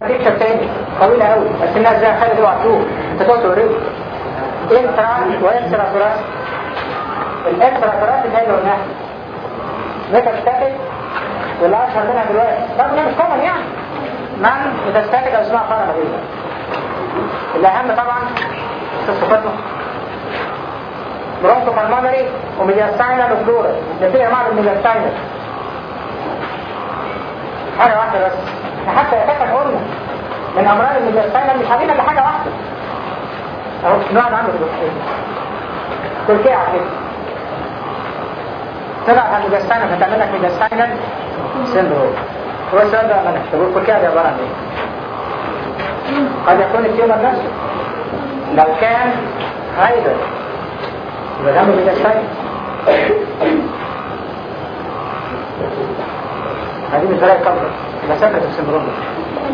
ديكشر تاني طويلة قوي بس الناس زي خالد اوعى تشوف انت تقعد توريه انترا واكسترا ثوراسيك الاكسترا ثوراسيك هي اللي قلناها ميتاستاتيك والاشهر منها دلوقتي رغم انها مش كومن يعني نعم ميتاستاتيك او اسمها فرع مدينة الاهم طبعا صفاته برونكو بالمونري وميدياستاينال وفلورا نتيجة مع الميدياستاينال حاجة واحدة بس حتى يتكن قلنا من امراض الميدياستاينال مش هجيب الا حاجة واحدة اهو نوع عنده تركيا كده تبع على الميدياستاينال فتعمل لك ميدياستاينال سيندروم هو السؤال ده منك طب التركيا دي عبارة عن ايه؟ قد يكون التيومر نفسه لو كان هايدر يبقى ده ميدياستاينال هذه مش زي القبر يبقى سكت السندروم ده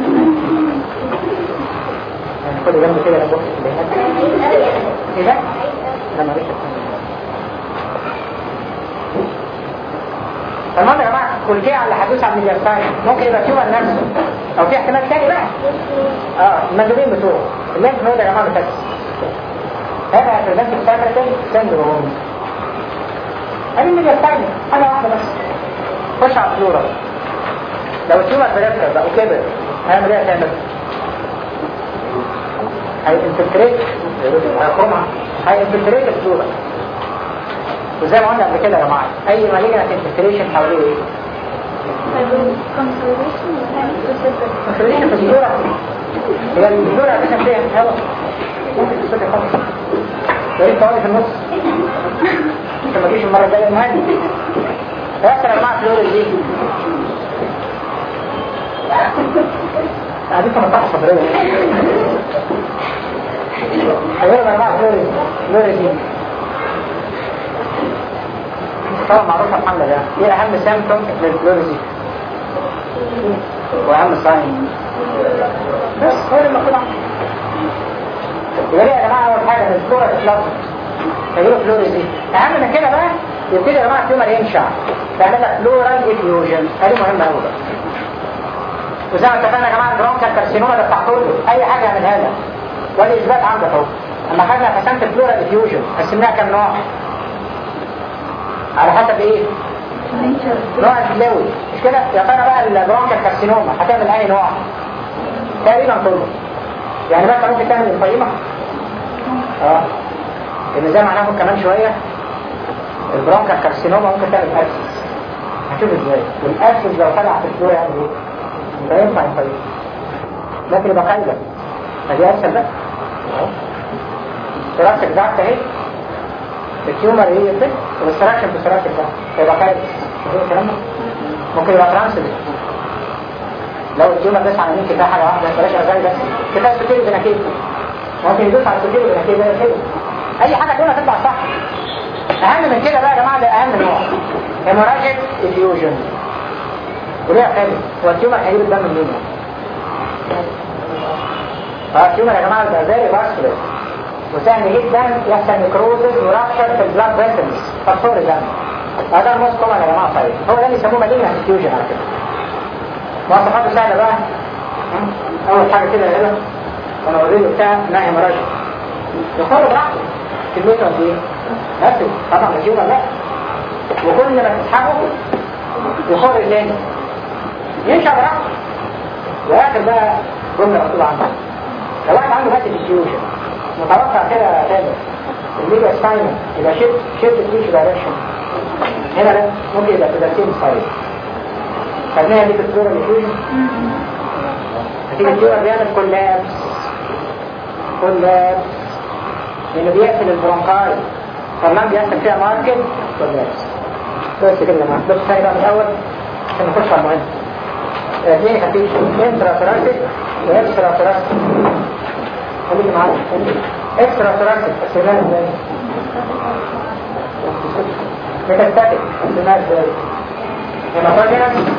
يعني كل جنب كده لما بص ايه ده؟ لما بيش المهم يا جماعه كل على اللي هدوس على الميدياستاين ممكن يبقى تيومر نفسه او في احتمال تاني بقى اه المندوبين بتوعه الليمف نود يا جماعه بتاكس هذا ريبريزنت ساكرتل سندروم هذه الميدياستاين حاجه واحده بس خش على الفلورا لو التيومر بريفرال بقى وكبر هيعمل ايه هتعمل؟ هينفلتريت هيخرمها هينفلتريت الفلورا وزي ما قلنا قبل كده يا جماعه اي مالجنت انفلتريشن حواليه ايه؟ انفلتريشن في الفلورا هي الفلورا اساسا فيها هواء ممكن تصير خالص يا ريت تقعدي في النص عشان ما تجيش المره الجايه المهدي هيحصل يا جماعه فلورا دي قاعدين في مصلحة صدرية حيوان يا جماعة فلوري فلوري دي طبعا معروفة الحملة ده ايه أهم سيمتوم للفلوري دي وأهم ساين بس هو اللي المفروض عنه يبقى ليه يا جماعة أول حاجة الفلورا تتلطف تجيبوا فلوري دي أهم من كده بقى يبتدي يا جماعة التيومر ينشع تعمل لك فلورال افيوجن هذه مهمة أوي بقى وزي ما اتفقنا يا جماعه البرونكال كارسينوما ده بتاع كله اي حاجه يعملها لك والاثبات عندك اهو اما خدنا قسمت الفلورا ديفيوجن قسمناها كام نوع على حسب ايه نوع الفلوي مش كده يا ترى بقى البرونكال كارسينوما هتعمل اي نوع تقريبا كله يعني بقى انت ممكن تعمل القيمه اه لان زي ما هناخد كمان شويه البرونكال كارسينوما ممكن تعمل ابسس هشوف ازاي والابسس لو طلع في الفلورا يعمل ايه لا ينفع يطيب لكن يبقى قايلة فدي أسهل بقى سراسك ضعف اهي التيومر هي البت والسراكشن في سراسك ده يبقى قايلة شوفوا الكلام ده ممكن يبقى ترانسل لو التيومر بس على مين كفاية حاجة واحدة بلاش أغاني بس كفاية سكيرو بناكيد ممكن يدوس على سكيرو بناكيد ده كده أي حاجة تقولها تطلع صح أهم من كده بقى يا جماعة ده أهم نوع هيموراجيك افيوجن وليه خالد هو التيومر هيجيب الدم منين اه التيومر يا جماعه ده فيري فاسكولار وسهل جدا يحصل نيكروزز ورابشر في البلاد فيسلز فصور الدم هذا الموست كومن يا جماعه طيب هو ده اللي يسموه مالينا انفيوجن على كده مواصفاته سهله بقى اول حاجه كده هنا انا اوريدي بتاع انها هيموراجيك يخرج براحته كميته قد ايه؟ نفسه طبعا التيومر لا وكل ما تسحبه يخرج تاني ينشأ براحته واخر بقى جملة مكتوبة عنها لو واحد عنده بس ديفيوجن متوقع كده تاني الميجا ستاينر يبقى شيفت شيفت سبيش دايركشن هنا ده ممكن يبقى في سيم ستايل خدناها دي في الصورة ديفيوجن هتيجي الصورة بيعمل كولابس كولابس لانه بيقفل البرونكاي كمان بيحصل فيها ماركت كولابس بس كده لما بص ثاني بقى من الاول عشان نخش على المهم اثنين خفيف انترا ثراسيك واكسترا ثراسيك خليك معايا اكسترا ثراسيك قسمناها ازاي؟ ميتاستاتيك قسمناها ازاي؟ هيماتوجينس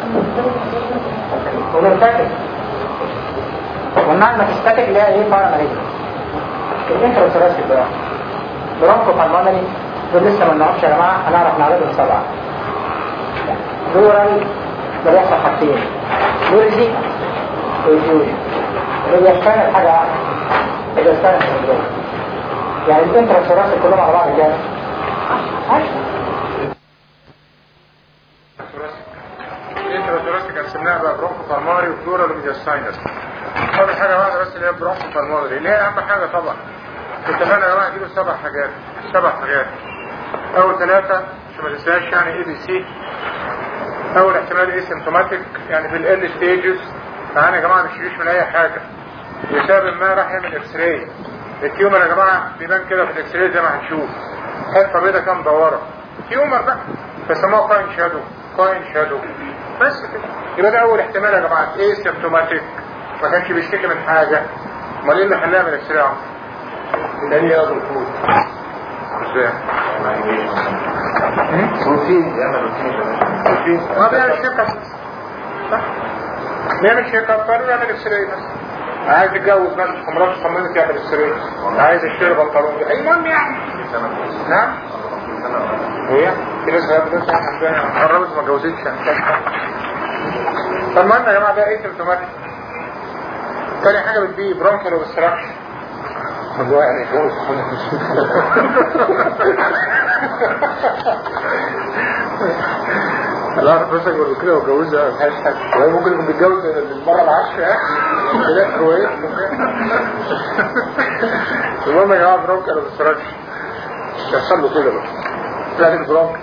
وليمفاتيك قلنا الميتاستاتيك اللي هي ايه بارا مالجنس الانترا ثراسيك بقى برونكو بالمونري دول لسه ما نعرفش يا جماعه هنعرف نعرضهم سبعه دورال ده بيحصل حاجتين دورال دي ويفيوجن اللي بيشتغل حاجة واحدة اللي بيشتغل في الجو يعني الانترا ثوراسيك كلهم على بعض كام؟ 10 الانترا ثوراسيك قسمناها بقى برونكو بالماري وفلورال وميدياستاينس فاضل حاجة واحدة بس اللي هي برونكو بالماري اللي هي أهم حاجة طبعا اتفقنا يا جماعة دي سبع حاجات سبع حاجات أول ثلاثة عشان ما تنساش يعني اي بي سي أول احتمال اي سيمتوماتيك يعني في ال ستيجز فأنا يا جماعة مش يعيش من أي حاجة لسبب ما راح يعمل اكس راي التيومر يا جماعة بيبان كده في الاكس راي زي ما هنشوف حته بيضه كام مدوره تيومر بقى بيسموها كاين شادو كاين شادو بس كده يبقى ده اول احتمال يا جماعه ايه سيمتوماتيك ما كانش بيشتكي من حاجه امال ايه اللي خلاه من الاكس راي الثاني يا دكتور ازاي روتين يعمل روتين ما بيعمل شيك اب صح بيعمل شيك اب قالوا يعمل اكس راي بس عايز يتجوز بس مراته صممت يعمل اكس راي عايز يشتري بنطلون اي المهم يعني نعم هي في ناس غير بس عندنا قربت ما اتجوزتش فالمهم يا جماعه ده ايه سيمتوماتيك تاني حاجه بتدي برونكل اوبستراكشن هو يعني يتجوز لا اعرف بس اقول كده واتجوزها ما فيهاش حاجه وهي ممكن يكون بيتجوز المره العاشره يعني كده كويس المهم يا جماعه برونكل اوبستراكشن يحصل له كده بقى لكن برونكل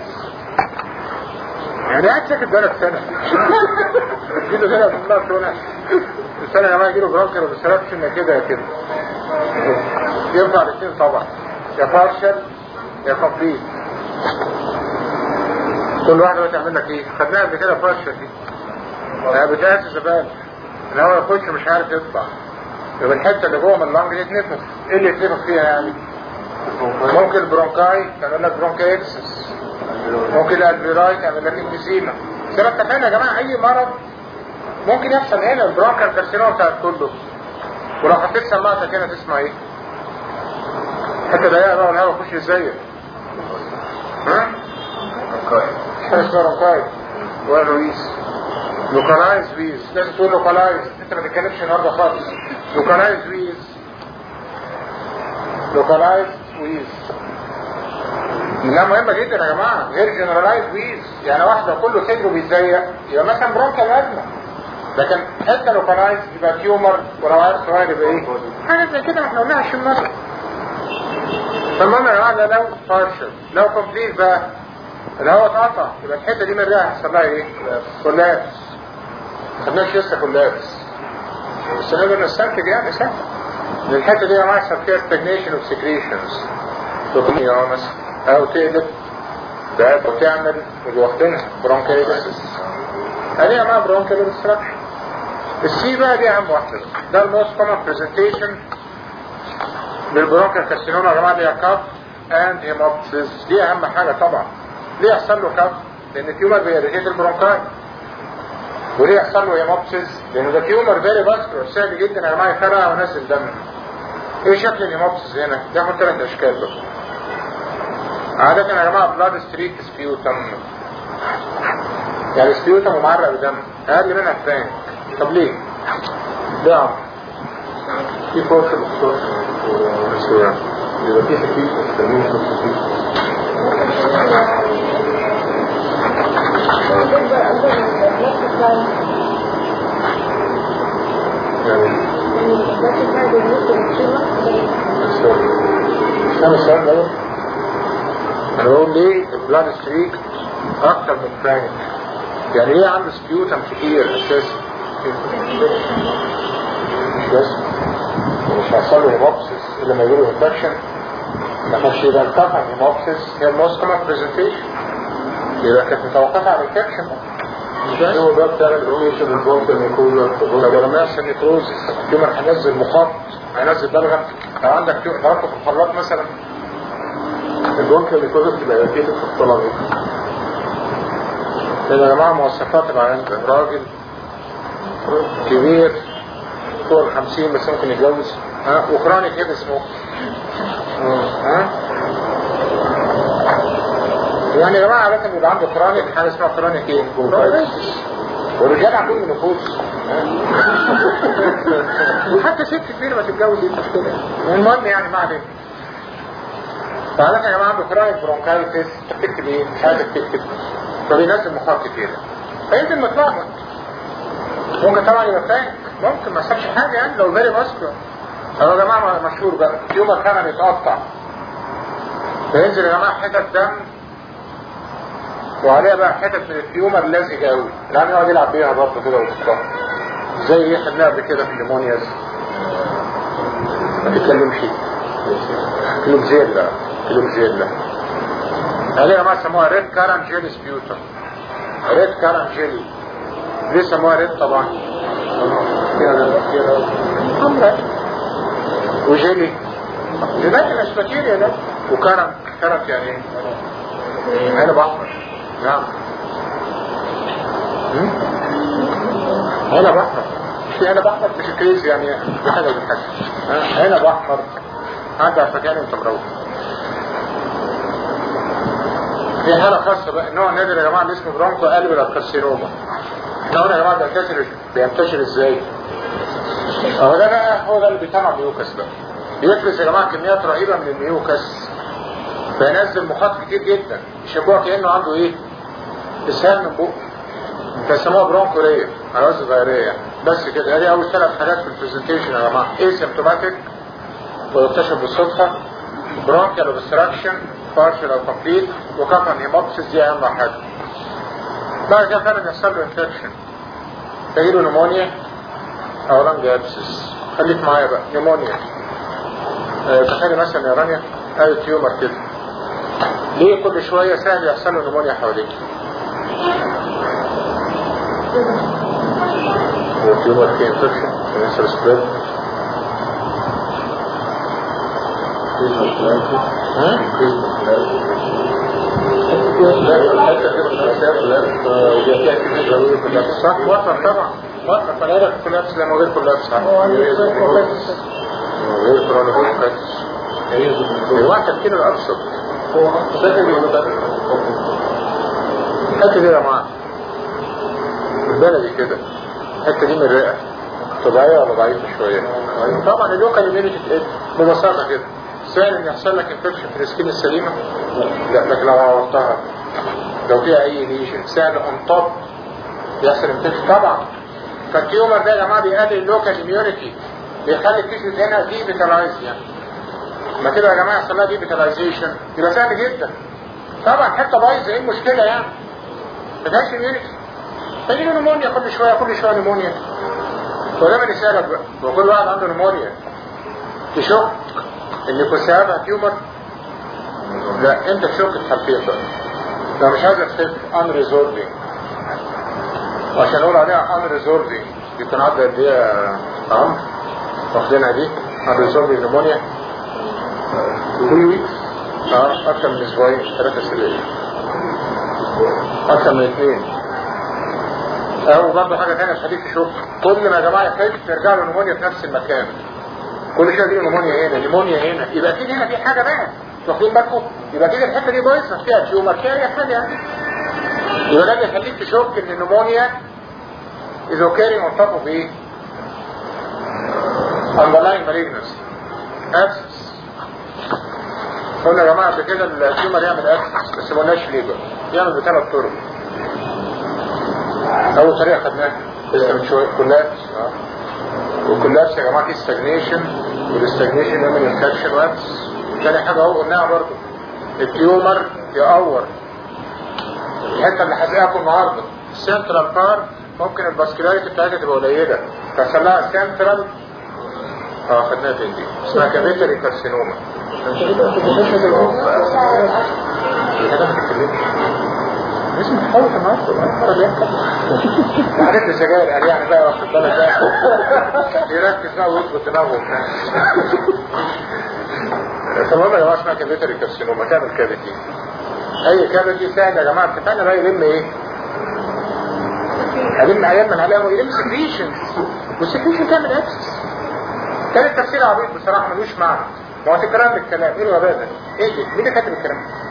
يعني قاعد ساكت بقالك سنه كده كده في الله سنه السنه يا جماعه يجيله برونكل اوبستراكشن كده يا كده ينفع الاثنين طبعا يا بارشل يا كومبليت كل واحدة بقى تعمل لك ايه خدناها قبل كده بارشل دي يعني بتاعت الزبال ان هو يخش مش عارف يطلع يبقى الحته اللي جوه من اللنج دي تنفخ ايه اللي يتنفخ فيها يعني ممكن البرونكاي تعمل لك برونكايتس ممكن الالفيراي تعمل لك انفيزيما سبب اتفقنا يا جماعه اي مرض ممكن يحصل هنا البرونكال كارسينوما بتاعت كله ولو حطيت سماعتك هنا تسمع ايه حتى ضيقه بقى والهواء يخش ازاي ها حاجه اسمها برونكاي ولا لويس لوكالايز ويز لازم تقول لوكالايز انت ما تتكلمش النهارده خالص لوكالايز ويز لوكالايز ويز لا مهمة جدا يا جماعة غير جنرالايز ويز يعني واحدة كله صدره بيتزيق يبقى مثلا برونكال أزمة لكن حتة لوكالايز يبقى تيومر ولو عارف صغير يبقى ايه حاجة زي كده احنا قلناها 20 مرة فالمهم يا جماعة ده لو بارشل لو كومبليت بقى اللي هو اتقطع يبقى الحتة دي من الرئة هيحصل لها ايه؟ كولابس ما خدناش لسه كولابس بس نقدر نستنتج يعني سهل ان الحتة دي يا جماعة يحصل فيها stagnation of secretions تقنية مثلا او تقلب ده او تعمل اللي واخدينها برونكايتس ادي يا جماعة برونكال اوبستراكشن السي بقى دي اهم واحدة ده الموست كومن برزنتيشن للبرونكال كارسينوما يا جماعة دي كاب اند هيموبسيس دي اهم حاجة طبعا ليه يحصل له كاب لان التيومر بيريتيت البرونكاي وليه يحصل له هيموبسيس لان ده تيومر فيري فاسكولار سهل جدا يا جماعة يفرقع وينزل دم ايه شكل الهيموبسيس هنا ياخد ثلاث اشكال بقى عادة يا جماعة بلاد ستريك سبيوتم يعني سبيوتم ومعرق بدم اقل منها فرانك طب ليه؟ ليه عم؟ في فرصة بخصوص الصورة يبقى في حكيم تسميه خصوصي يعني استنى السؤال ده انا بقول ليه البلاد ستريك اكتر من فرانك يعني ليه عنده سبيوتم كتير اساسا مش بس مش هيحصل له هيموبسيس الا لما يجيله انفكشن ما كانش يبقى انقطع هيموبسيس هي الموست كومن برزنتيشن يبقى كانت متوقفه على الانفكشن مش بس هو ده بتاع الروميشن البونكر نيكولا طب لما يحصل نيكروزس التيومر هينزل مخاط هينزل بلغم لو عندك تيومر ضربته في الخلاط مثلا البونكر نيكولا بتبقى يركيتك في الطلب لان يا جماعه مواصفات العيان ده راجل كبير فوق ال 50 بس ممكن يتجوز ها وكرونيك كده اسمه ها يعني يا جماعه عاده بيبقى عنده كرونيك حاجه اسمها كرونيك ايه؟ برونكايتس والرجال عندهم نفوس وحتى ست كبيرة ما تتجوز دي مشكلة المهم يعني ما علينا فعليك يا جماعة عنده كرايك برونكايتس تكتب ايه؟ مش عايزك تكتب فبينزل مخاط كتير فينزل متلخبط ممكن طبعا يبقى فاهم ممكن ما يحصلش حاجة يعني لو فيري ماسكولار طب يا جماعة مشهور بقى يوم كان يتقطع فينزل يا جماعة حتت دم وعليها بقى حتت من التيومر لازق قوي العم يقعد يلعب بيها برضه كده ويحطها زي ايه خدناها قبل كده في الليمونياز ما تتكلمش كلوبزيلا كلوبزيلا هذه يا جماعة سموها ريد كارن جيلي سبيوتر ريد كارن جيلي ليه سموها ريد طبعا حمراء وجيلي لكن مش ماتيريال ده وكرم كرم يعني ايه عنب احمر نعم هم؟ عنب احمر مش في عنب احمر مش كريزي يعني في حاجه بتحكي عنب احمر عندها فكان انت مروح في حالة خاصة بقى نوع نادر يا جماعة اللي اسمه برونكو قلب الكارسينوما احنا قلنا يا جماعة ده بينتشر بينتشر ازاي؟ هو ده بقى هو ده اللي بيطلع ميوكس بقى بيفرز يا جماعة كميات رهيبة من الميوكس فينزل مخاط كتير جدا يشبهه كأنه عنده ايه اسهال من بقه فيسموها برونكورية عوز غيرية بس كده دي اول ثلاث حاجات في البرزنتيشن يا جماعة ايه سيمتوماتيك ويكتشف بالصدفة برونكيال اوبستراكشن بارشل او كومبليت وكفن هيموبسيس دي اهم حاجة بعد كده فعلا يحصل له انفكشن تجيله نمونيا او لانج ابسس خليك معايا بقى نمونيا أه تخيلي مثلا يا رانيا ادي تيومر كده ليه كل شوية سهل يحصل له نمونيا حواليك التيومر فيه انفكشن كانسر سبريد صح وصل طبعا وصل فغيرك كولابس لما غير كولابس غير كولابس الواحد تفكير الأبسط الحتة دي يا جماعة البلدي كده الحتة دي من الرئة طبيعية ولا ضعيفة شوية طبعا اللوكال يمينيتي تقل ببساطة كده سهل ان يحصل لك انفكشن في السكين السليمة لا لكن لو عورتها لو فيها اي ليشن سهل اون توب يحصل انفكشن طبعا فالتيومر ده يا جماعة بيقلل اللوكال اميونيتي بيخلي التيشوز هنا دي بيترايز يعني ما كده يا جماعة يحصل لها دي بيترايزيشن يبقى سهل جدا طبعا حتة بايظة ايه المشكلة يعني ما فيهاش اميونيتي تجي له نمونيا كل شوية كل شوية نمونيا وده من يسألك بقى وكل واحد عنده نمونيا تشك ان كسابها تيومر لا انت تشك الحالتين بقى لو مش عايز تخف unresolving عشان اقول عليها unresolving يكون عدى قد ايه يا عمرو واخدينها دي unresolving نمونيا 3 ويكس اه اكثر من اسبوعين ثلاثة اسابيع اكثر من اثنين او برضه حاجة تانية تخليك تشوف كل ما يا جماعة يحتاج ترجع له نمونيا في نفس المكان كل شويه دي نمونيا هنا نمونيا هنا يبقى اكيد هنا في حاجة بقى واخدين بالكم يبقى اكيد الحتة دي بايظة فيها تيومر فيها حاجة يعني يبقى ده بيخليك تشك ان النمونيا is occurring on top of ايه underlying malignancy abscess قلنا يا جماعة قبل كده التيومر يعمل abscess بس ما قلناش ليه بقى يعمل بثلاث طرق اول طريقة خدناها لسه من شوية كولابس اه والكولابس يا جماعة في استجنيشن والاستجنيشن يعمل انفكشن وابس تاني حاجة اهو قلناها برضه التيومر يقور الحتة اللي هتلاقيها النهارده السنترال بار ممكن الباسكولاريتي بتاعتها تبقى قليلة فيحصل لها سنترال اه خدناها تاني دي اسمها كافيتري كارسينوما لازم تحاول تمارسه المرة دي عارف السجاير قال يعني بقى واخد بالك بقى يركز بقى ويظبط دماغه فالمهم يا جماعه اسمها كافيتري كارسينوما تعمل كافيتي اي كافيتي سهل يا جماعه اتفقنا بقى يلم ايه؟ هلم ايام من عليها ويلم سكريشنز والسكريشن تعمل اكسس كان التفسير عبيط بصراحه ملوش معنى ما هو تكرار للكلام ايه الغباء ده؟ ايه ده؟ مين اللي كاتب الكلام ده؟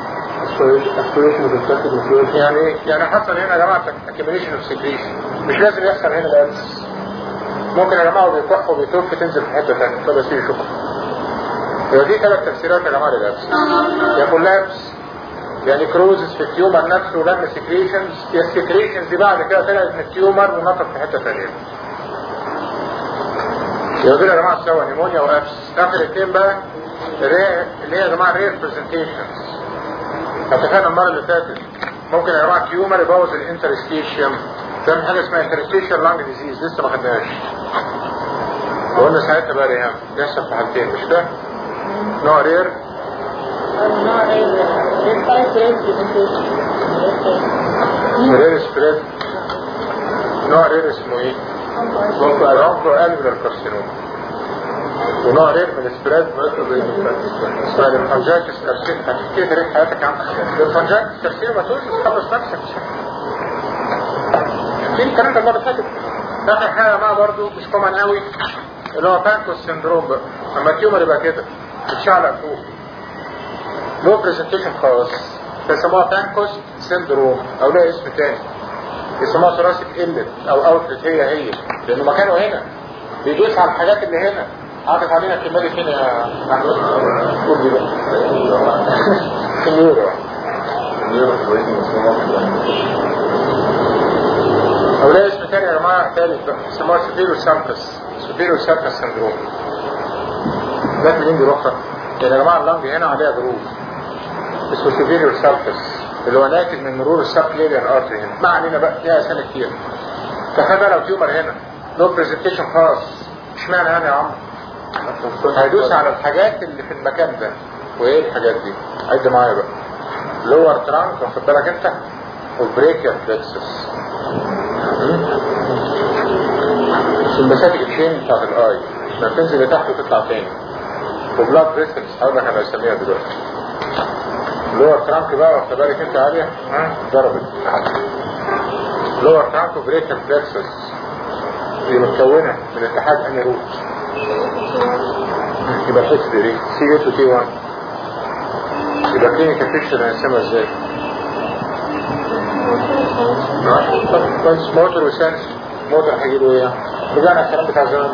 يعني ايه؟ يعني حصل هنا يا جماعه accumulation of secretion مش لازم يحصل هنا الابس ممكن يا جماعه بيكح وبيتوف تنزل في حته ثانيه طب سيدي شكرا يبقى دي ثلاث تفسيرات يا جماعه للابس يا كولابس يعني كروزس في التيومر نفسه ولم سكريشنز يا السكريشنز دي بعد كده طلعت من التيومر ونطت في حته ثانيه يبقى دول يا جماعه سوا نيمونيا وابس اخر اثنين بقى اللي هي يا جماعه رير برزنتيشنز اتفقنا المره اللي فاتت ممكن يا جماعه تيومر يبوظ الانترستيشيوم تعمل حاجه اسمها انترستيشيال لانج ديزيز لسه ما خدناهاش وقلنا ساعتها بقى ريهام بيحصل في حالتين مش كده؟ نوع رير رير سبريد نوع رير اسمه ايه؟ رونكو الفيلر كارسينوم ونوع رير من السبريد اسمها الفنجاكس كارسينوم هتحكي لي تاريخ حياتك عن الفنجاكس كارسينوم ما تقولش تخلص نفسك في الكلام ده المره فاتت اخر حاجه بقى برضه مش كومن قوي اللي هو بانكوس سندروم بقى لما التيومر يبقى كده بتشعلق فوق له برزنتيشن خاص بيسموها بانكوس سندروم او لها اسم تاني يسموها ثراسك قلت او اوتلت هي هي لانه مكانه هنا بيدوس على الحاجات اللي هنا عاطف علينا كمالة هنا يا احمد قول دي بقى سنيورو او لها اسم تاني يا جماعه ثالث بقى يسموها سفيرو سامبس سفيرو سامبس سندروم ده منين دي رخصه يعني يا جماعه اللنج هنا عليها جروف اسمه سفيرو سامبس اللي هو ناتج من مرور السبكليريان ارتري هنا ما علينا بقى ليها اسامي كتير تخيل لو تيومر هنا له برزنتيشن خاص اشمعنى انا يا عم هيدوس على الحاجات اللي في المكان ده وايه الحاجات دي عد معايا بقى لور ترانك واخد بالك انت والبريكير فلكسس السمباثيك تشين بتاعت الاي لما تنزل لتحت وتطلع تاني وبلاد بريسلز هقول لك انا اسميها دلوقتي لور ترانك بقى واخد بالك انت عاليه ها ضربت لور ترانك وبريكير فلكسس دي متكونه من اتحاد اني روت يبقى الحته دي سي 8 وتي 1 يبقى كلينيكال بيكتشر هنقسمها ازاي؟ كويس موتور وسنس موتور هيجيبوا ايه؟ رجعنا الكلام بتاع زمان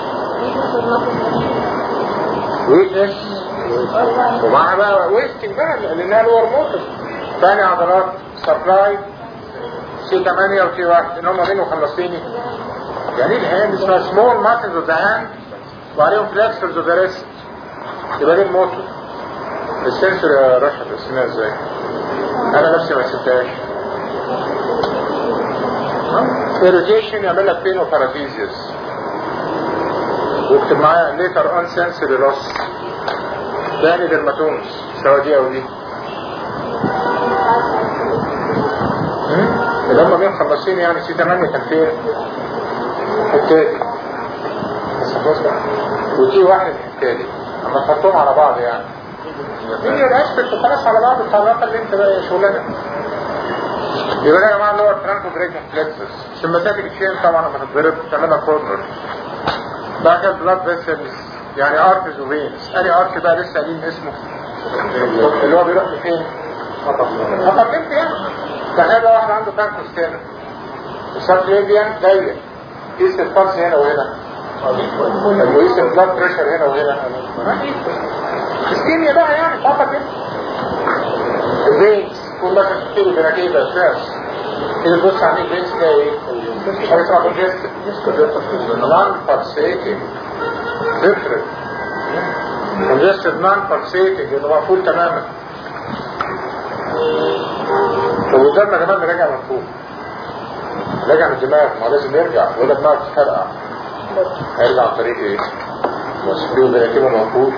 ويكنس ومعها بقى ويستنج بقى لانها لور موتور ثاني عضلات سبلاي سي 8 وتي 1 ان هم منه خلصيني يعني الهاند اسمها سمول ماسلز اوف ذا هاند وعليهم فلكسرز اوف ذا ريست يبقى دي الموتور السنسور يا رشد اسمها ازاي؟ انا نفسي ما سبتهاش irritation يعمل لك بين وباراديزيوس واكتب معايا ليتر اون سنسوري لوس تاني درماتومز سواء دي او دي اللي هم مين خلصين يعني سي 8 كان فين التالي بس خلاص بقى وتي واحد التالي اما تحطهم على بعض يعني هي الاسبكت خلاص على بعض الطريقه اللي انت بقى شغلانه يبقى يا جماعه اللي هو الترانكو بريكن فلكسس سماتاتيك تشين طبعا لما تتضرب تعملها كورنر بعد كده بلاد فيسلز يعني ارتز وفينز اني ارت بقى لسه قايلين اسمه اللي هو بيروح لفين؟ خطط انت يعني تخيل واحد عنده تانكوس هنا السبليفيان ضيق قيس الفرس هنا وهنا وقيس البلاد بريشر هنا وهنا اسكيميا بقى يعني فقط انت الفينز كل ما تشتري بنكيبة اساس إذا تبص عليك فينز ده ايه؟ حاجة اسمها كونجستد نون بارسيتنج تفرق كونجستد نون بارسيتنج اللي مقفول تماما وقدامنا كمان راجع من فوق راجع من الدماغ ما لازم يرجع ولا دماغ تتفرقع هيرجع عن طريق ايه؟ وصفيه بنكيبة مقفول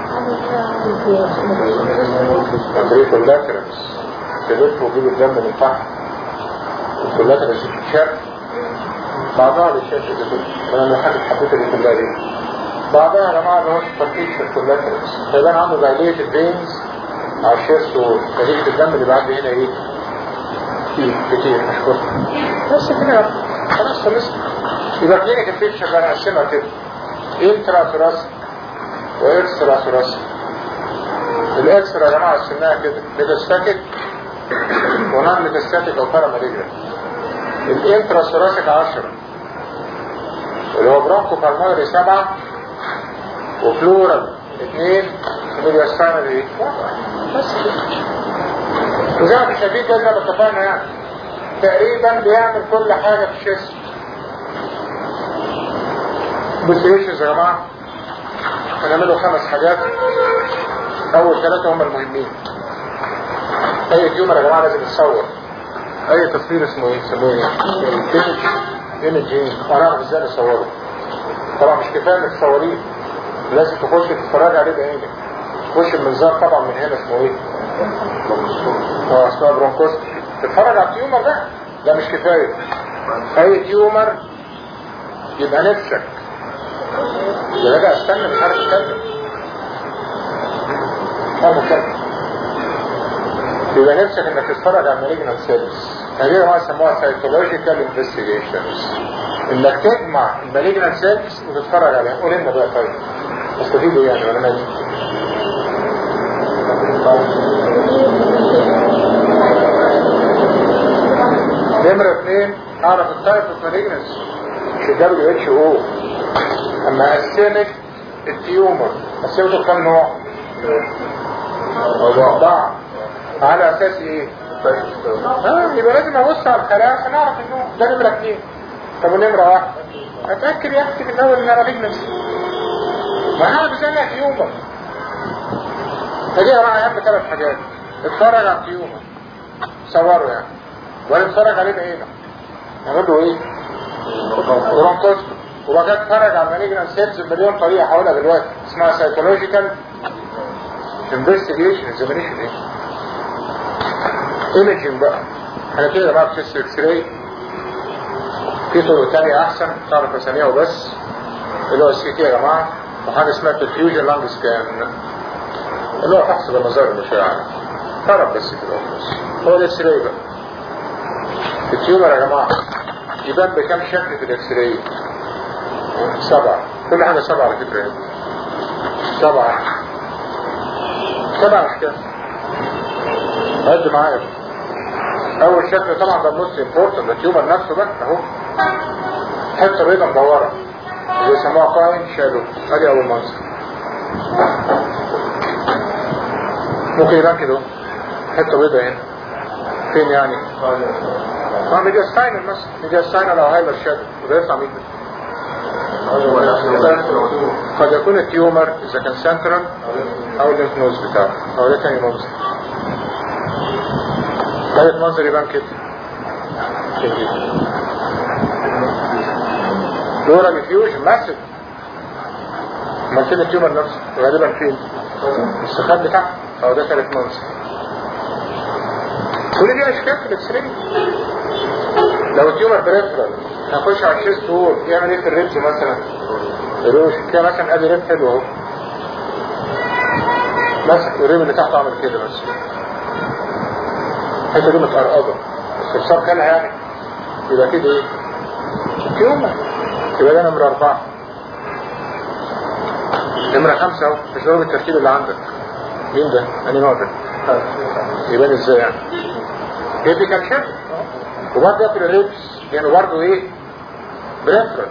عن طريق اللاترنس تلف وجيب الدم من تحت واللاترنس تتشق بعضها للشاشة دي كلها انا حاجة حبيت اللي كلها دي بعضها يا جماعة اللي هو تفتيش في اللاترنس فيبان عنده دايلية الفينز على الشيرس ودايلية الدم اللي بعد هنا ايه كتير كتير مش كتير بس كده خلاص خلص يبقى كلينيك البيكتشر بقى نقسمها كده انترا ثراسك واكسترا ثراسك الاكسترا يا جماعه قسمناها كده ميتاستاتيك ونان ميتاستاتيك او باراماليجرا الانترا ثراسك 10 اللي هو برونكو بالمونري سبعة وفلورال اثنين وميديا ستاينر ايه بس كده. وزي ما انتم شايفين كده زي ما اتفقنا يعني تقريبا بيعمل كل حاجة في الجسم بوسيشنز يا جماعة هنعمله خمس حاجات اول ثلاثة هم المهمين اي تيومر يا جماعة لازم يتصور اي تصوير اسمه ايه اسمه ايه ايمج ايمجينج هنعرف ازاي نصوره طبعا مش كفايه انك تصوريه لازم تخش تتفرج عليه بعينك تخش المنظار طبعا من هنا اسمه ايه اه اسمها برونكوست تتفرج على التيومر ده لا مش كفايه اي تيومر يبقى نفسك يا جدع استنى مش عارف اتكلم اه متكلم يبقى نفسك انك تتفرج على المالجنال سيلز هذه ما يسموها سايكولوجيكال انفستيجيشنز انك تجمع المالجنال سيلز وتتفرج عليها قول لنا بقى طيب استفيدوا يعني ولا مالي نمرة اثنين اعرف التايب اوف مالجنس مش الدبليو اتش او اما قسمت التيومر قسمته كام نوع؟ اربعة على اساس ايه؟ اه يبقى لازم ابص على الخلايا عشان اعرف النوع ده نمرة اثنين طب ونمرة واحدة اتأكد يا اختي من الاول ان انا مالجنس ما انا عارف ازاي انها تيومر فدي يا جماعه اهم ثلاث حاجات اتفرج على التيومر صوره يعني ولا اتفرج عليه بعينك نعمل له ايه؟ برونكوست وبقى كده اتفرج على المالجنال سيلز بمليون طريقه هقولها دلوقتي اسمها سايكولوجيكال انفستيجيشن اكزامينيشن ايه؟ ايمجنج بقى احنا كده يا جماعه بتست اكس راي في طرق تانية احسن تعرف اساميها وبس اللي هو السي تي يا جماعه وحاجه اسمها perfusion لانج سكان اللي هو فحص بالمظاهر المشعة تعرف بس كده بس هو الاكس راي بقى التيومر يا جماعه يبان بكام شكل في الاكس راي سبعة كل حاجة سبعة على فكرة يعني. سبعة سبعة مش كام قد معايا اول شكل طبعا ده النص امبورتنت ده التيومر نفسه بقى اهو حته بيضه مدوره اللي يسموها قاين شادو ادي اول منظر ممكن يبان كده حته بيضه هنا فين يعني؟ ما ميديا ستاينر مثلا ميديا ستاينر او هايلر شادو وده يطلع مين قد يكون التيومر اذا كان سنترال او الليمف نوز بتاعه او ده تاني منظر ثالث منظر يبان كده دورة ديفيوجن ماسك ما فين التيومر نفسه غالبا فين السخان بتاعه او ده ثالث منظر كل دي اشكال في الاكس راي لو التيومر بريفرال هنخش على الشيست وول يعمل ايه في الريبس مثلا الروش كده مثلا ادي ريب حلو اهو مسك الريب اللي تحته عمل كده بس الحته دي متقرقضه الصرصار كلها يعني يبقى كده ايه تيومر يبقى ده نمرة أربعة نمرة خمسة اهو مش ضرب الترتيب اللي عندك مين ده؟ أنهي نوع ده؟ يبان ازاي يعني؟ هي دي كام شكل وبرضه ياكل الريبس يعني برضه ايه؟ بريفرال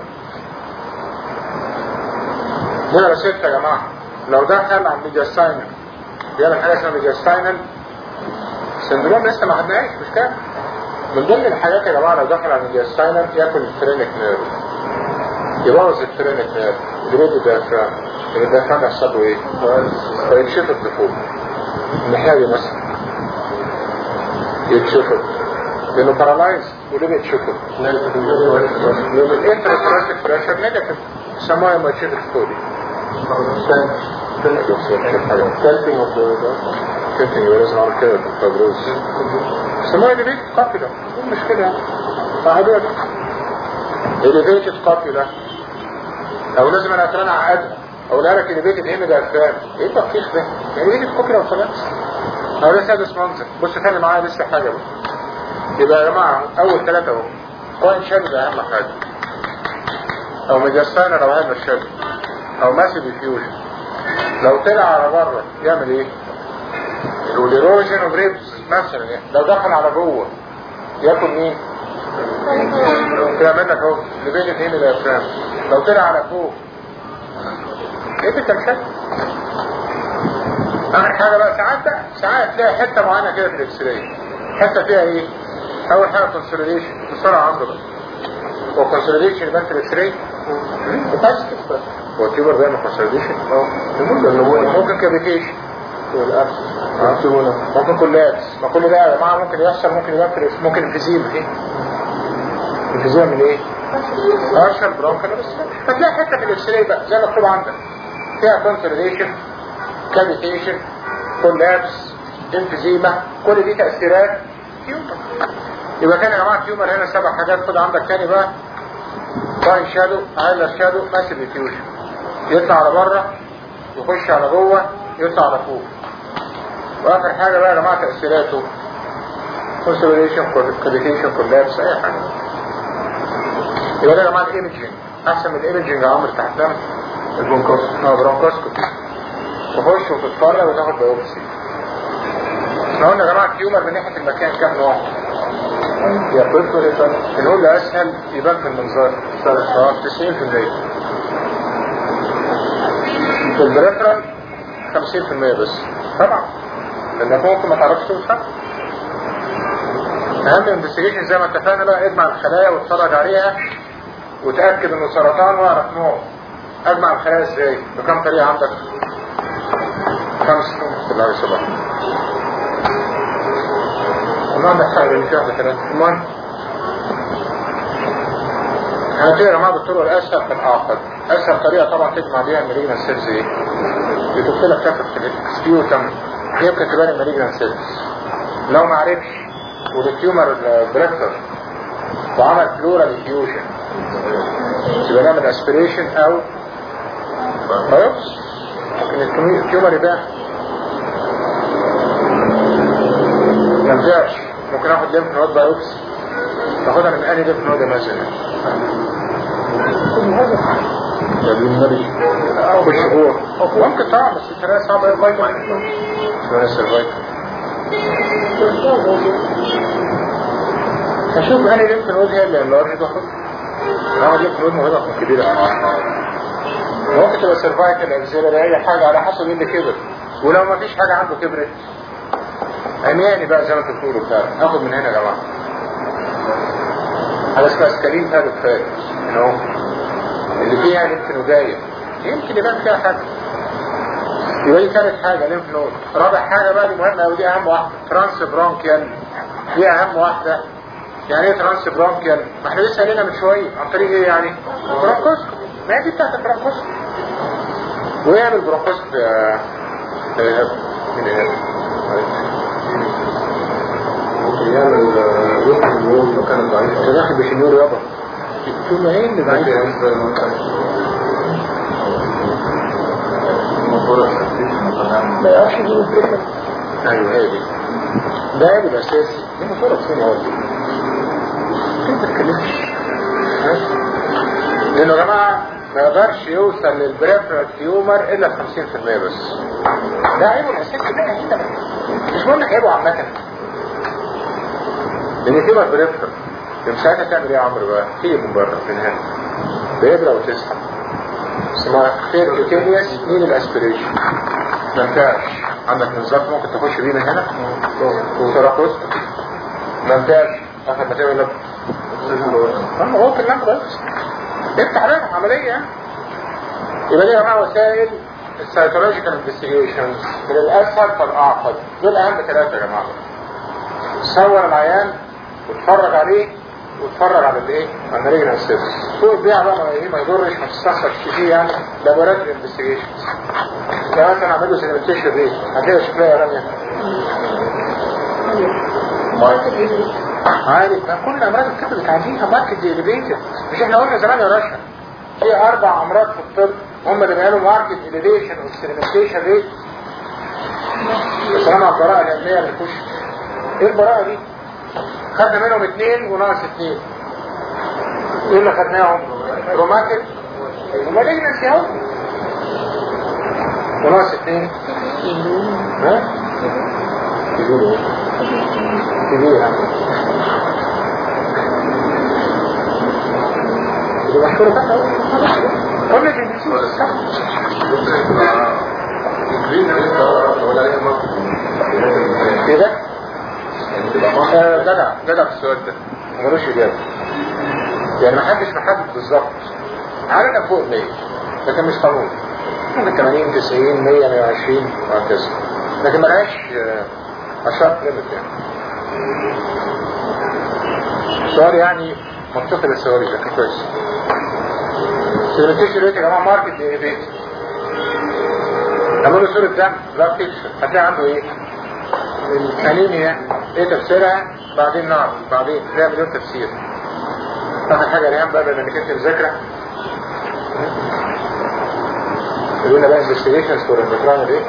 نمرة ستة يا جماعة لو دخل على الميدياستاينل بيعمل حاجة اسمها ميدياستاينل سندروم لسه ما خدناهاش مش كده؟ من ضمن الحاجات يا جماعة لو دخل على الميدياستاينل ياكل الفرينك نيرف يبوظ الفرينك نيرف يرد الديافرام يبقى الديافرام يحصل له ايه؟ فيتشفط لفوق الناحية دي مثلا يتشفط لانه بارالايز وليه بيتشفط؟ لان الانترا بريشر نيجاتيف يسموها لما يتشفط فوقي Selfing of the كنتني يبقى لازم اعمل كده بالفابروز يسموها elevated copula ايه المشكلة يعني؟ فهدول elevated copula او لازم انا اترن اعقدها اقولها لك elevated هنا ده افلام ايه التفكيخ ده؟ elevated copula وخلاص هو ده سادس منظر بص تاني معايا لسه حاجة بقى يبقى يا جماعة اول ثلاثة اهو كوين شادو ده اهم حاجة او ميدياستاينر او هايبر شادو او ماسي ديفيوجن لو طلع على بره يعمل ايه الايروجين اوف ريبس مثلا يعني لو دخل على جوه ياكل مين كده منك اهو اللي بين الاثنين الافلام لو طلع على فوق ايه بتنشد اخر حاجة بقى ساعات بقى ساعات تلاقي حتة معينة كده في الاكس راي حتة فيها ايه اول حاجة كونسوليديشن بسرعة عنده بقى هو كونسوليديشن يبان في الاكس راي بس هو التيوبر بيعمل كونسوليديشن اه ممكن كابيتيشن ممكن كولابس ما كل ده يا جماعه ممكن يحصل ممكن يبان في الإكس- ممكن انفيزيما ايه انفيزيما من ايه؟ ارشل برونكل بس هتلاقي حته في الاكس راي بقى زي ما مكتوب عندك فيها كونسوليديشن كابيتيشن كولابس انفيزيما كل دي تاثيرات تيومر يبقى كان يا جماعه تيومر هنا سبع حاجات خد عندك تاني بقى باين شادو عايلر شادو ماسيف ديفيوجن يطلع على بره يخش على جوه يطلع على فوق واخر حاجه بقى يا جماعه تاثيراته كونسوليديشن كابيتيشن كولابس اي حاجه يبقى ده يا جماعه الايمجنج احسن من الايمجنج يا عمرو تحت دم البرونكوسكوبي اه برونكوسكوبي تخش وتتفرج وتاخد بايوبسي احنا قلنا يا جماعه التيومر من ناحيه المكان كام نوع؟ يا طفل يا طفل بنقول له اسهل يبان في المنظار اه 90% في البريفرال 50% بس طبعا لانك ممكن ما تعرفش توصل اهم انفستيجيشن زي ما اتفقنا بقى اجمع الخلايا واتفرج عليها وتاكد انه سرطان واعرف نوعه اجمع الخلايا ازاي بكم طريقه عندك خمس الله يصلح ما عندك حاجه اللي فيها ثلاثه المهم هنبتدي يا جماعه بالطرق الاسهل في الاعقد اسهل طريقه طبعا تجمع بيها المالجنان سيلز ايه؟ بتدخل لك تاخد في الاكسبيوتم يمكن تبان المالجنان سيلز لو ما عرفش والتيومر بريكتر وعمل فلورال ديفيوجن يبقى نعمل اسبريشن او بايوبس ممكن التيومر يبان ما نفعش ممكن اخد ليمف نود بايوبس تاخدها من انهي ليمف نود مثلا ده بالنبي كل شهور ممكن طبعا بس الطريقه صعبه ايه الفيتامين اسمها السيرفايكل هشوف انهي ليمف نود هي اللي اللارج باخد انا ليمف نود موهبه تكون كبيره ممكن تبقى سيرفايكل اكزيلري اي حاجه على حسب ايه اللي كبر ولو ما فيش حاجه عنده كبرت عمياني بقى زي ما انتوا بتقولوا بتاع هاخد من هنا يا جماعه على اسمها سكالين فيها دكتور اهو اللي فيها ليمف نودايه يمكن يبان فيها حاجه يبقى دي ثالث حاجه ليمف نود رابع حاجه بقى دي مهمه قوي دي اهم واحده ترانس برونكيال دي اهم واحده يعني ايه ترانس برونكيال ما احنا لسه قايلينها من شويه عن طريق ايه يعني برونكوسكوب ما هي دي بتاعت البرونكوسكوب ويعمل برونكوسكوب يا يا ايهاب مين ايهاب ممكن يعمل يخرج اليوم لو كانت ضعيفة انت داخل بشنيور يابا تقول ما ايه اللي ضعيف ما يعرفش يجيب الفكرة ايوه هي دي ده عيب الاساسي دي مفروض فين يا ولد انت تتكلمش لانه يا جماعه ما يقدرش يوصل للبريفرال تيومر الا ب 50% بس ده عيبه الاساسي ده انت مش بقول لك عيبه عامه لان تيومر بريفرال يوم ساعتها تعمل ايه يا عمرو بقى؟ تيجي من بره من هنا بيبرى وتسحب اسمها خير كوتينيوس مين الاسبريشن ما ينفعش عندك نظام ممكن تخش بيه من هنا وتراكوس ما ينفعش اخر ما تعمل لك اما ممكن ناخد بس افتح بقى عمليه يعني يبقى دي يا جماعه وسائل السيتولوجيكال انفستيجيشنز من الاسهل فالاعقد دول اهم ثلاثه يا جماعه صور العيان واتفرج عليه واتفرج على الايه؟ على المالجنال سيلز فوق البيع بقى ما ايه ما يضرش ما تستخسرش فيه يعني لابوراتوري انفستيجيشنز ده مثلا اعمل له سيجمنتيشن ريت هتلاقي شكلها يا رامي عارف ما كل امراض الكبد بتعديها ماركت ديليفيتد مش احنا قلنا زمان يا رشا في اربع امراض في الطب هم اللي بيعملوا ماركت ديليفيشن والسيجمنتيشن ريت السلام على البراءه العلميه للكشف ايه البراءه دي؟ خدنا منهم اثنين وناقص اثنين ايه اللي خدناهم؟ روماتيك ومالجنسي اهو وناقص اثنين ها؟ كبير كبير دي مشهورة بقى كل دي ديزيز صح كده آه، جدع جدع في السؤال ده ملوش اجابه يعني ما حدش محدد بالظبط عدد فوق 100 لكن مش قانون ممكن 80 90 100 120 وهكذا لكن ملهاش آه، اشرط ليميت يعني سؤال يعني منطقي للسؤال ده كان كويس سيرتيشن ريت يا جماعه ماركت ايه بيت عملوا صورة دم لا بيكسر هتلاقي عنده ايه الانيميا ايه تفسيرها بعدين نعرف بعدين ليها مليون تفسير اخر حاجة ريان بقى لانك انت مذاكرة يقولنا بقى investigations for endocrine ايه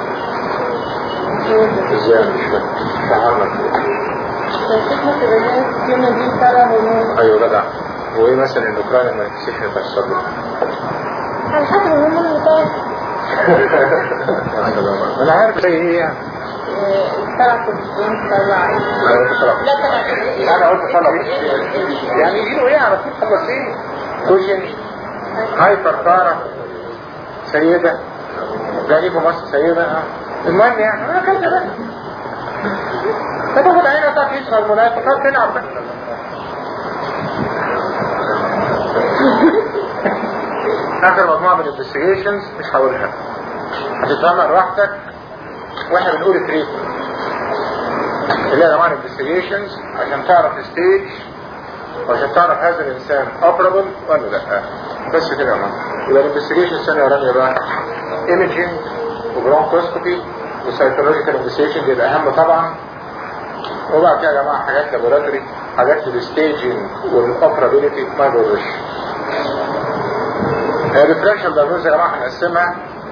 ازاي أنا مش فاهم شعرنا ايوه جدع وايه مثلا endocrine manifestation بتاع الصدر على حسب الهرمون اللي طالع انا عارف زي ايه يعني طلع كوليسترول طلع انا قلت طلب لا طلع انا قلت طلب يعني يجيله ايه على طول خلص ايه كوشن هايبر طارة سيدة جانبه مصر سيدة آه. المهم يعني انا كنت بقى فتاخد عينها تقعد تقيس هرمونات وتقعد تلعب بقى اخر مجموعة من الانفستيجيشنز مش هقولها هتفهمها لوحدك واحنا بنقول تريتمنت اللي هي طبعا انفستيجيشنز عشان تعرف ستيج وعشان تعرف هذا الانسان اوبرابل ولا لا بس كده يا جماعه يبقى الانفستيجيشن ثانيه يا رامي بقى ايمجينج وبرونكوسكوبي وسايكولوجيكال انفستيجيشن دي الاهم طبعا وبعد كده يا جماعه حاجات لابوراتوري حاجات للستيجنج والاوبرابيلتي ما يضرش الديفرنشال دايجنوز يا جماعه هنقسمها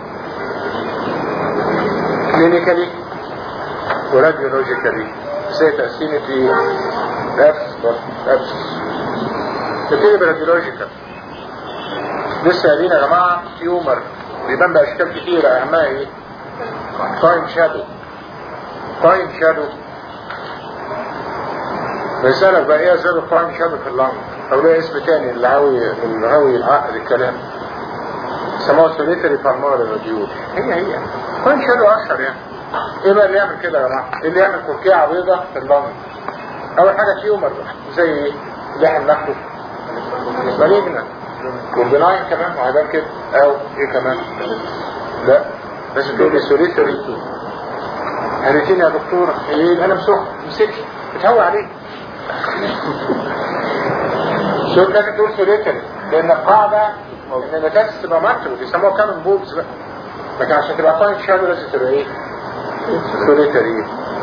كلينيكالي وراديولوجيكالي زي تقسيمة ايه؟ نفس نفس نبتدي براديولوجيكال لسه قايلين يا جماعة تيومر بيبان بأشكال كتيرة أهمها ايه؟ تايم شادو تايم شادو بيسألك بقى ايه أسباب التايم شادو في اللنج أو ليه اسم تاني اللي هاوي اللي هاوي العقل الكلام سموه سوليتري بالمار راديول هي هي تايم شادو أشهر يعني ايه بقى اللي يعمل كده يا جماعه ايه اللي يعمل كوكيعه بيضة في اللنج اول حاجه تيومر زي ايه اللي احنا بناخده مالجنا والبناين كمان وهيبان كده او ايه كمان لا لازم تقول لي سوليتري هريتين يا دكتور ايه انا مسخ مسكش بتهوى عليه شو لازم تقول سوليتري لان القاعده ان النتائج تبقى ماترو بيسموها كامن بوبز بقى لكن عشان تبقى فاين شادو لازم تبقى ايه سوليتري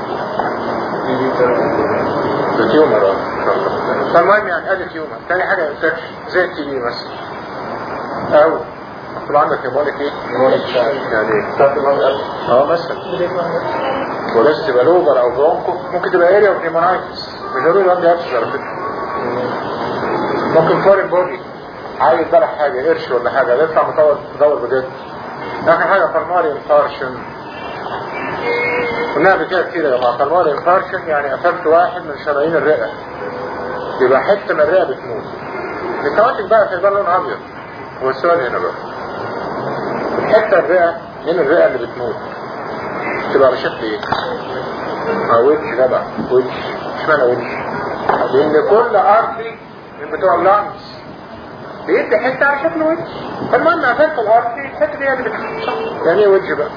ده تيومر اه فالمهم يعني ادي تيومر تاني حاجة انفكشن زي التي بي مثلا او طبعا عندك يبقى ايه يعني اه مثلا ولازم تبقى لوبر او برونكو ممكن تبقى اريا اوف نيمونايتس مش ضروري عندي ابسس على فكره ممكن فورين بودي عايز بلح حاجه قرش ولا حاجه يطلع مطور مدور بجد اخر حاجه فالماري انفارشن قلناها قبل كده كتير يا جماعه فالماري انفارشن يعني قفلت واحد من شرايين الرئه يبقى حته من الرئه بتموت الكواتب بقى في لون ابيض هو السؤال هنا بقى الحته الرئه من الرئه اللي بتموت تبقى بشكل ايه؟ اه وجه جدع وجه اشمعنى وجه؟ لان كل ارتري من بتوع اللانجز بيدي حته على شكل وجه فالمهم قفلت الارتري الحته دي هي اللي بتموت صح يعني ايه وجه بقى؟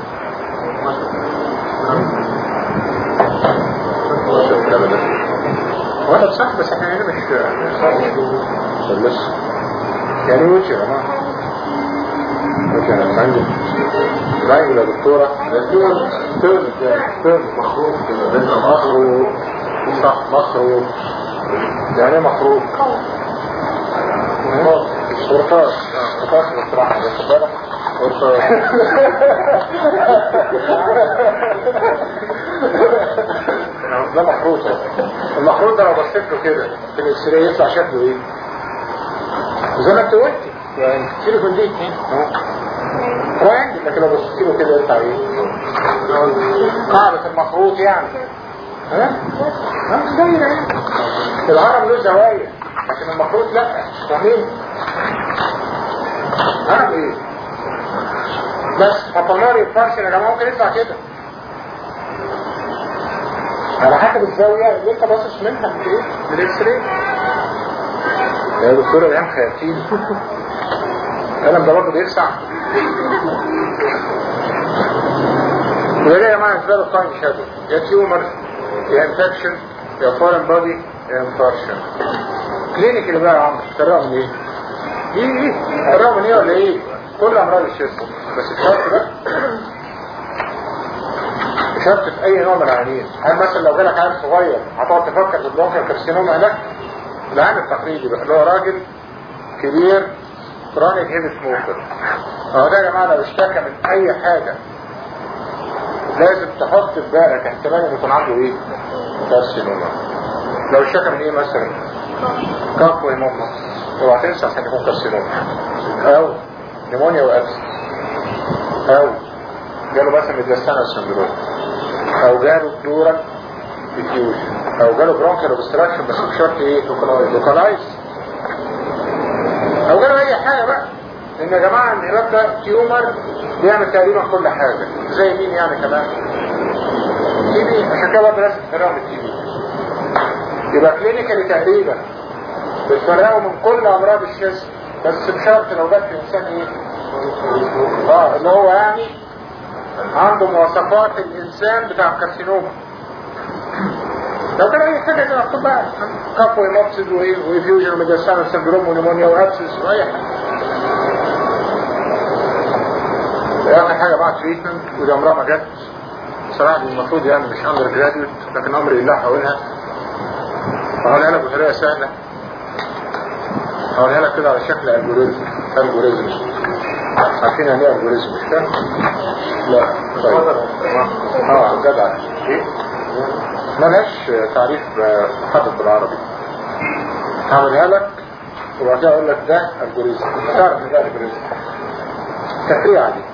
وانا صح بس احنا هنا مش مش صح طب لسه يعني ايه وجه يا جماعه؟ وجه انا عندي رايي يا دكتورة مخروق مخروق صح مخروق يعني ايه مخروق قرطاس قرطاس بصراحة بس بالك قرطاس ده مخروط المخروط ده لو بصيت له كده في الاكسري يطلع شكله ايه زي ما انت قلت يعني سيليكون دي تراينجل لكن لو بصيت له كده يطلع ايه قاعدة المخروط يعني ها؟ ها مش دايرة يعني الهرم له زوايا لكن المخروط لا فاهمين؟ انا بس فطلاري الفرش يا جماعه ممكن يطلع كده على حسب الزاويه اللي انت باصص منها من ايه؟ من الاكس راي يا دكتوره ايام خياتين القلم ده برضه بيلسع وده يا جماعه بالنسبه له تايم شادو يا تيومر يا انفكشن يا فورن بودي يا انفارشن كلينيك اللي بقى يا عم تقرأوا من ايه؟ ايه ايه؟ تقرأوا من ايه ولا ايه؟ كل امراض الجسم بس الشرط بقى شرط في اي نوع من العيانين هل مثلا لو جالك عيل صغير هتقعد تفكر في البرونكيال كارسينوما لا العين التقليدي بقى اللي هو راجل كبير كرونيك هيفي سموكر هو ده يا جماعه لو اشتكى من اي حاجه لازم تحط في بالك احتمال ان يكون عنده ايه؟ كارسينوما لو اشتكى من ايه مثلا؟ كف وهيموما اوعى تنسى عشان يكون كارسينوما او نيمونيا وابس او جاله مثلا ميدياستانا سندروم او جاله بلورال ديفيوجن او جاله برونكال اوبستراكشن بس بشرط ايه؟ لوكالايز او جاله اي حاجه بقى لان يا جماعه الهباب ده تيومر بيعمل تقريبا كل حاجه زي مين يعني كمان؟ تي بي عشان كده برضه لازم تفرقوا من التي بي يبقى كلينيكالي تقريبا بتفرقوا من كل امراض الجسم بس بشرط لو جت في انسان ايه؟ اه اللي هو يعني عنده مواصفات الانسان بتاع الكارسينوما لو كان اي حاجه زي مكتوب بقى كف ومفسد وفيوجن وميدياسانا سندروم ونيمونيا وابسس واي حاجه اخر حاجه بقى تريتمنت ودي عمرها ما جت صراحه دي المفروض يعني مش اندر جراديوت لكن امر لله هقولها هقولها لك بطريقه سهله هقولها لك كده على شكل الجوريزم الجوريزم عارفين يعني ايه الجوريزم مش كده؟ لا طيب اه جدع ايه؟ ملهاش تعريف محدد بالعربي هعملها لك وبعد كده اقول لك ده الجوريزم تعرف ان ده الجوريزم تفريعه دي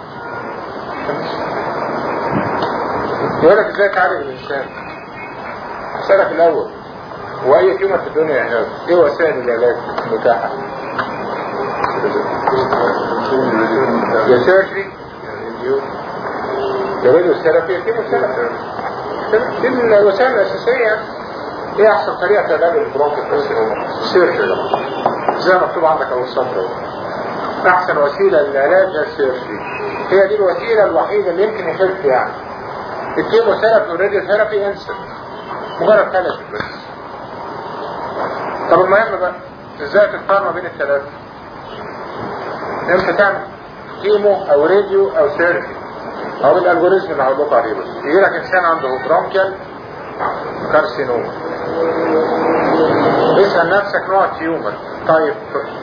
يقول لك ازاي تعالج الانسان اسالك الاول واي تيومر في الدنيا يا هاب ايه وسائل العلاج المتاحه يا سيرجري يا راديو ثيرابي يا كيمو ثيرابي دي الوسائل الاساسيه ايه احسن طريقه في علاج البرونكيال كارسينوما سيرجري زي ما مكتوب عندك اول سطر احسن وسيله للعلاج هي السيرجري هي دي الوسيله الوحيده اللي يمكن يخف يعني الكيمو ثيرابي والراديو ثيرابي انسى مجرد ثلاث بس طب المهم بقى ازاي تختار ما بين الثلاثه امتى تعمل كيمو او راديو او سيرجري او الالجوريزم اللي هقول لكم عليه بس يجي لك انسان عنده برونكيال كارسينوما اسال نفسك نوع تيومر طيب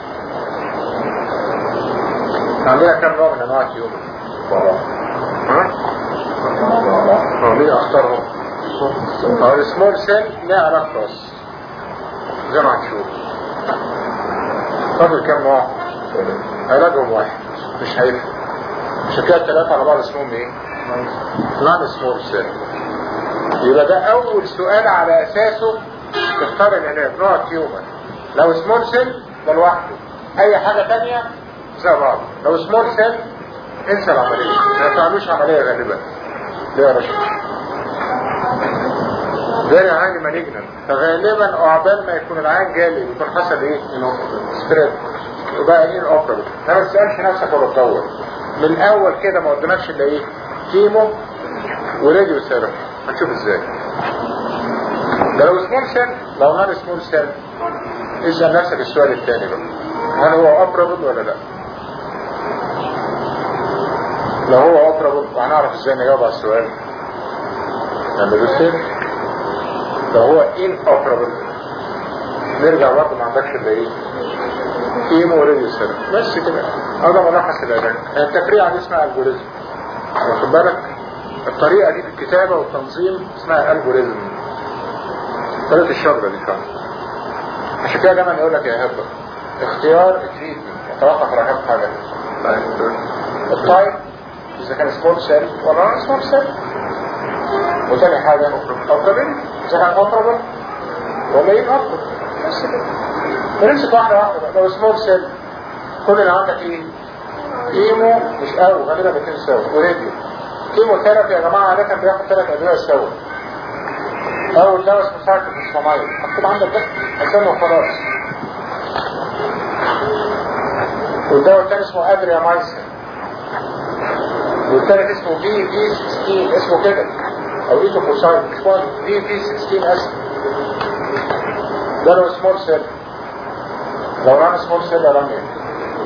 عندنا كم نوع من انواع التيومر ها؟ هو مين اختارهم هو السمول سيل ليها علاقه بس زي ما هنشوف فاضل كم نوع علاجهم واحد مش هيفرق عشان كده الثلاثة على بعض اسمهم ايه؟ نون سمول سيل يبقى ده أول سؤال على أساسه تختار العلاج نوع تيومر لو سمول سيل ده لوحده أي حاجة تانية زي بعض لو سمول سيل انسى العملية ما تعملوش عملية غالبا ليه يا رشد؟ غير عادي مالجنان فغالبا عقبال ما يكون العين جالي يكون حصل ايه؟ سبريد وبقى ايه الاوبرا ما تسألش نفسك ولا تدور من الاول كده ما قدامكش الا ايه كيمو وراديو ثيرابي هنشوف ازاي ده لو سمول سيل لو نان سمول سيل اسال نفسك السؤال الثاني بقى هل هو اوبرابل ولا لا لو هو اوبرابل وهنعرف ازاي نجاوب على السؤال نعمله سيل لو هو ان اوبرابل نرجع برضه ما عندكش الا ايه كيمو وراديو ثيرابي بس كده هذا ملخص العلاج التفريعه دي اسمها الجوريزم واخد بالك الطريقه دي في الكتابه والتنظيم اسمها الجوريزم طريقه الشجره دي فعلا عشان كده دايما يقول لك يا هبه اختيار التريتمنت يتوقف على كام حاجه التايب اذا كان سمول سيل ولا نون سمول سيل وتاني حاجه اوبرابل اذا كان اوبرابل ولا ايه اوبرابل بس كده بنمسك واحده واحده لو سمول سيل كل اللي عندك ايه كيمو مش قوي غالبا الاثنين سوا وراديو كيمو ثيرابي يا جماعه عاده بياخد ثلاث ادويه سوا اول دواء اسمه سايكل الصمايل مكتوب عندك بس اسمه وخلاص والدواء الثاني اسمه ادريامايسين والثالث اسمه بي بي 16 اسمه كده او ايتوكوسايد اسمه بي بي 16 اسم ده لو سمول سيل لو ران سمول سيل ران ايه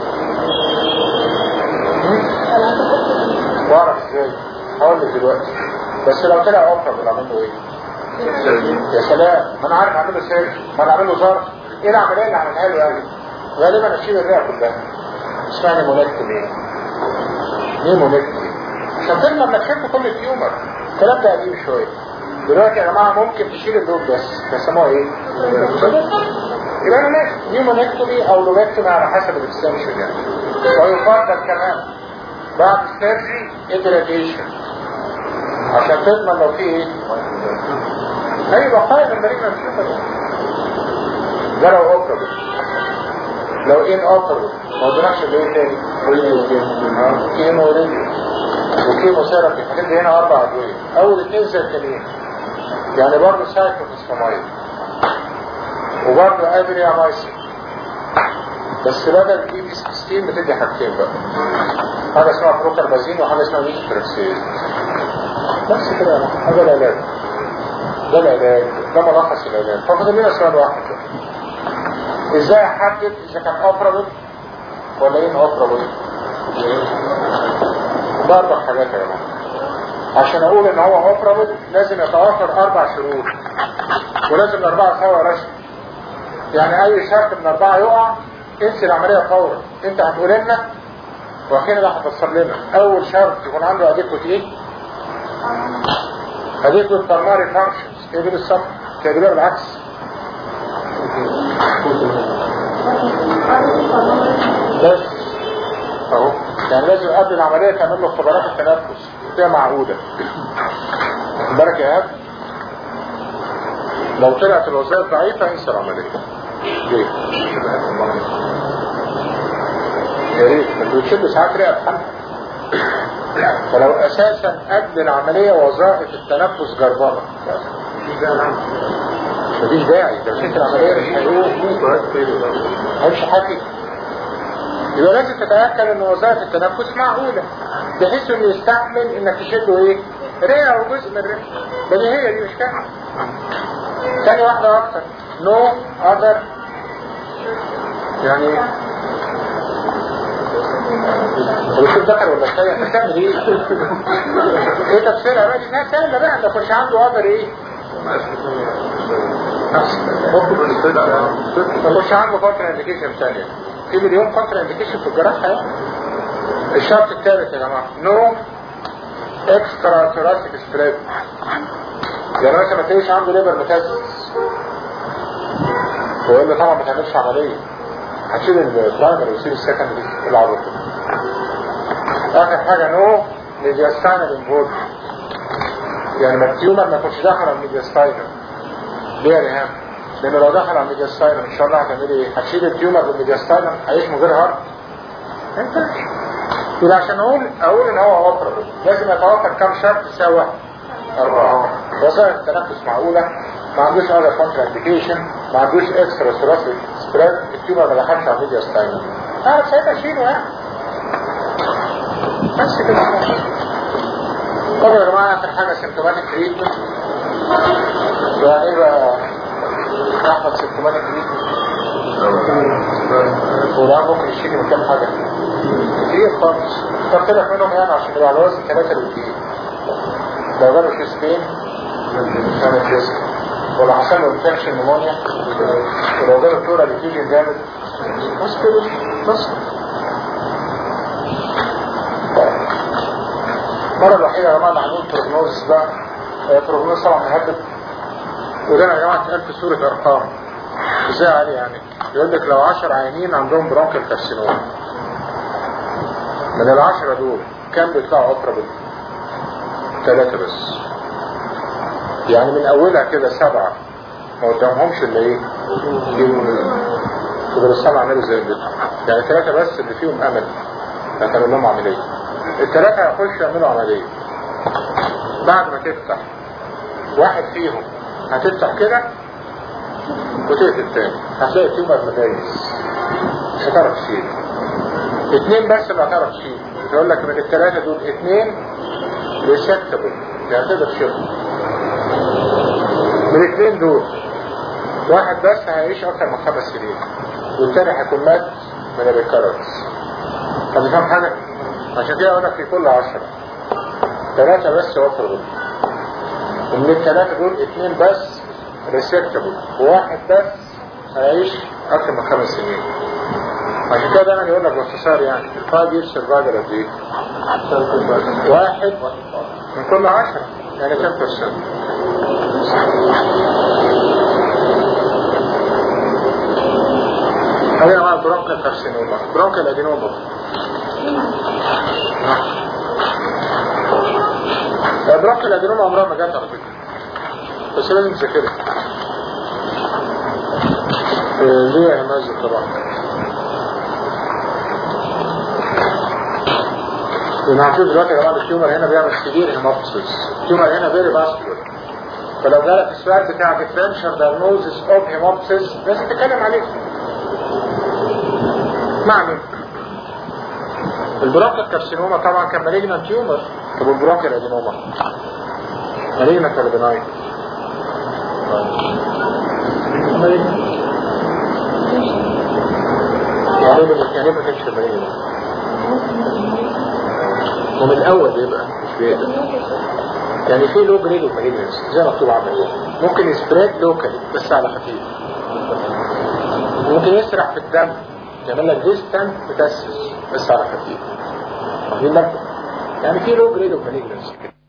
بعرف ازاي هقول لك دلوقتي بس لو طلع اوفر بنعمل له ايه يا سلام ما انا عارف اعمل له سيرش ما انا اعمل له ظرف ايه العمليه اللي عملها له يعني غالبا اشيل الرئه كلها اسمها نيمونكتومي نيمونكتومي عشان تضمن انك شلت كل التيومر الكلام ده قديم شويه دلوقتي يا جماعه ممكن تشيل اللوب بس بيسموها ايه؟ يبقى انا ماشي نيمونكتومي او لوبكتومي على حسب الاكستنشن يعني ويفضل كمان بعد السيرجي ادريتيشن عشان تضمن لو في ايه؟ اي بقايا من المريض نشوفها دي ده لو اوبرابل لو ان اوبرابل ما قدرناش اللي ايه تاني؟ كيمو ريديو وكيمو ثيرابي هندي هنا اربع ادويه اول اثنين زي التانيين يعني برضه سايكلوفوسفامايد وبرضه ادريامايسين بس بدل اي بي 16 بتدي حاجتين بقى حاجه اسمها بروكاربازين وحاجه اسمها ميثوتريكسيد بس كده يا محمد. هذا العلاج ده العلاج ده ملخص العلاج فاضل لنا سؤال واحد بقى. ازاي احدد اذا كان اوبرابل ولا ايه اوبرابل ده اربع حاجات يا جماعه عشان اقول ان هو اوبرابل لازم يتوافر اربع شروط ولازم الاربعه سوا رسم يعني اي شرط من اربعه يقع انسي العمليه فورا انت هتقول لنا واخيرا ده هتفسر لنا اول شرط يكون عنده اديكوت ايه اديكوت بالماري فانكشنز ايه دي بالظبط تقريبا بالعكس بس اهو يعني لازم قبل العمليه تعمل له اختبارات التنفس فيها معقوده واخد بالك يا ايهاب لو طلعت الوظائف ضعيفه انسى العمليه ليه؟ يا ريت انتوا بتشدوا ساعات رئه بحالها فلو اساسا قبل العمليه وظائف التنفس جربانه مفيش داعي ده ست العمليه مش هيقوم مش حكي يبقى لازم تتاكد ان وظائف التنفس معقوله بحيث انه يستحمل انك تشده ايه؟ رئه او جزء من الرئه بديهيه دي مش كده ثاني واحده اكتر نو اذر يعني الدكتور ذكر ولا الثاني انت بتعمل ايه؟ ايه تفسيرها بقى؟ لا سهله بقى ده مش عنده اذر ايه؟ مش عنده فتره انديكيشن ثانيه في مليون فتره انديكيشن في الجراحه يعني الشرط الثالث يا جماعه نو اكسترا ثوراسيك سبريد يعني مثلا ما تلاقيش عنده ليبر ميتاسيس ويقول له طبعا ما تعملش عمليه هتشيل البرايمري وتشيل السكندري العضله اخر حاجه نو ميدياستاينال انفولد يعني ما التيومر ما يكونش داخل على الميدياستاينال ليه يا ريهام؟ لانه لو دخل على الميدياستاينال ان شاء الله هتعملي ايه؟ هتشيل التيومر بالميدياستاينال هيعيش من غير هارت ما ينفعش يبقى عشان اقول اقول ان هو اوبرابل لازم يتوفر كم شرط سوا اربعه وظائف التنفس معقوله ما عندوش اذر كونتر انديكيشن ما عندوش اكسترا ثوراسيك سبريد التيومر ما دخلش على الميديا ستاينال اعرف ساعتها اشيله يعني بس كده طب يا جماعه اخر حاجه سيمتوماتيك تريتمنت يعني ايه بقى احمد سيمتوماتيك تريتمنت وده ممكن يشيل من كام حاجه كتير خالص اخترت لك منهم يعني عشان يبقى على وزن ثلاثه الاثنين لو جاله شيستين كانت ريسك ولو حصل له انفكشن نمونيا ولو جاله بلورال افيوجن جامد بس كده بس المرة الوحيدة يا جماعة اللي هنقول بروجنوز بقى بروجنوز طبعا مهدد وده يا جماعة اتقال في صورة أرقام ازاي عليه يعني يقول لك لو 10 عيانين عندهم برونكال كارسينوما من العشرة دول كام بيطلعوا اوبرابل؟ ثلاثة بس يعني من اولها كده سبعة ما قدامهمش اللي ايه يبقوا السبعة عملوا زي البيت يعني ثلاثة بس اللي فيهم امل هتعمل لهم عملية الثلاثة هيخشوا يعملوا عملية بعد ما تفتح واحد فيهم هتفتح كده وتقفل تاني هتلاقي التيومر مدايس مش هتعرف تشيل اتنين بس اللي هتعرف تشيل يقول لك من الثلاثة دول اتنين ريسكتبل يعني تقدر تشيلهم من الاثنين دول واحد بس هيعيش اكتر من خمس سنين والتاني هيكون مات من الريكارنس طب فاهم حاجة؟ عشان كده اقول لك في كل عشرة ثلاثة بس وفروا ومن الثلاثة دول اثنين بس ريسبتبل وواحد بس هيعيش اكتر من خمس سنين عشان كده دايما يقول لك باختصار يعني الفايف يير سرفايفل قد ايه؟ واحد من كل عشرة يعني كام بيرسنت؟ خلينا مع البرونكا كارسينوما برونكا الادينوما البرونكا الادينوما عمرها ما جت على فكرة بس لازم تذاكرها آه، ليه يا مازن طبعا لان هنشوف دلوقتي يا جماعه التيومر هنا بيعمل سيفير هيموبسيس التيومر هنا فيري فاسكولار فلو جالك السؤال بتاع differential diagnosis of hemoptysis لازم تتكلم عليه معنى البرونكا كارسينوما طبعا كان مالجنان تيومر طب البرونكا الادينوما مالجنان ولا بناين؟ يعني ايه يعني ايه ما كانش مالجنان؟ ومن الاول بيبقى مش بيقدر يعني في لو جريد اوف زي ما مكتوب عندك ممكن يسبريد لوكالي بس على خفيف ممكن يسرح في الدم يعمل لك ديستانت متسس بس على خفيف واخدين بالكم؟ يعني في لو جريد اوف